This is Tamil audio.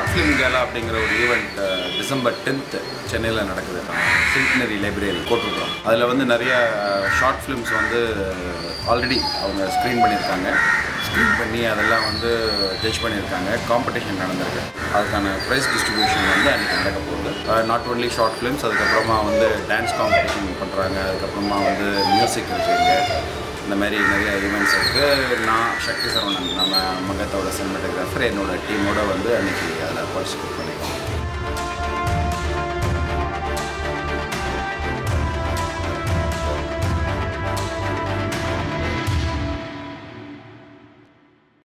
ஷார்ட் ஃபிலிம் கேலா அப்படிங்கிற ஒரு ஈவெண்ட் டிசம்பர் டென்த் சென்னையில் நடக்குது சில்க்னரி லைப்ரரி கோட்டுக்குளம் அதில் வந்து நிறைய ஷார்ட் ஃபிலிம்ஸ் வந்து ஆல்ரெடி அவங்க ஸ்க்ரீன் பண்ணியிருக்காங்க ஸ்க்ரீன் பண்ணி அதெல்லாம் வந்து ஜட்ஜ் பண்ணியிருக்காங்க காம்படிஷன் நடந்திருக்கு அதுக்கான ப்ரைஸ் டிஸ்ட்ரிபியூஷன் வந்து அன்றைக்கி நடக்க போகுது நாட் ஒன்லி ஷார்ட் ஃபிலிம்ஸ் அதுக்கப்புறமா வந்து டான்ஸ் காம்படிஷன் பண்ணுறாங்க அதுக்கப்புறமா வந்து மியூசிக் இருக்குங்க இந்த மாதிரி நிறைய ஈவெண்ட்ஸ் இருக்குது நான் சக்தி சரவணன் நம்ம மகத்தோட சினிமாட்டோகிராஃபர் என்னோட டீமோட வந்து அன்றைக்கி அதில் பார்ட்டிசிபேட் பண்ணியிருக்கோம்